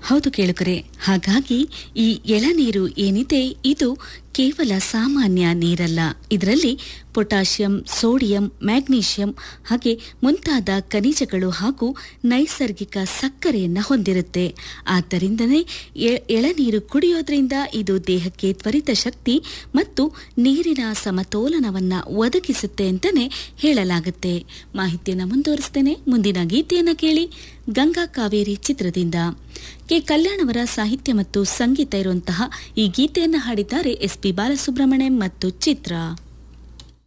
ಹೌದು ಕೇಳುಗರೆ ಹಾಗಾಗಿ ಈ ಎಳನೀರು ಏನಿದೆ ಇದು ಕೇವಲ ಸಾಮಾನ್ಯ ನೀರಲ್ಲ ಇದರಲ್ಲಿ ಪೊಟ್ಯಾಷಿಯಂ ಸೋಡಿಯಂ ಮ್ಯಾಗ್ನೀಷಿಯಂ ಹಾಗೆ ಮುಂತಾದ ಖನಿಜಗಳು ಹಾಗೂ ನೈಸರ್ಗಿಕ ಸಕ್ಕರೆಯನ್ನು ಹೊಂದಿರುತ್ತೆ ಆದ್ದರಿಂದಲೇ ಎ- ಎಳನೀರು ಕುಡಿಯೋದ್ರಿಂದ ಇದು ದೇಹಕ್ಕೆ ತ್ವರಿತ ಶಕ್ತಿ ಮತ್ತು ನೀರಿನ ಸಮತೋಲನವನ್ನ ಒದಗಿಸುತ್ತೆ ಅಂತಾನೆ ಹೇಳಲಾಗುತ್ತೆ ಮಾಹಿತಿಯನ್ನು ಮುಂದುವರಿಸ್ತೇನೆ ಮುಂದಿನ ಗೀತೆಯನ್ನು ಕೇಳಿ ಗಂಗಾ ಕಾವೇರಿ ಚಿತ್ರದಿಂದ ಕೆ ಕಲ್ಯಾಣ್ ಅವರ ಸಾಹಿತ್ಯ ಮತ್ತು ಸಂಗೀತ ಇರುವಂತಹ ಈ ಗೀತೆಯನ್ನು ಹಾಡಿದ್ದಾರೆ ಎಸ್ ಪಿ ಬಾಲಸುಬ್ರಹ್ಮಣ್ಯಂ ಮತ್ತು ಚಿತ್ರ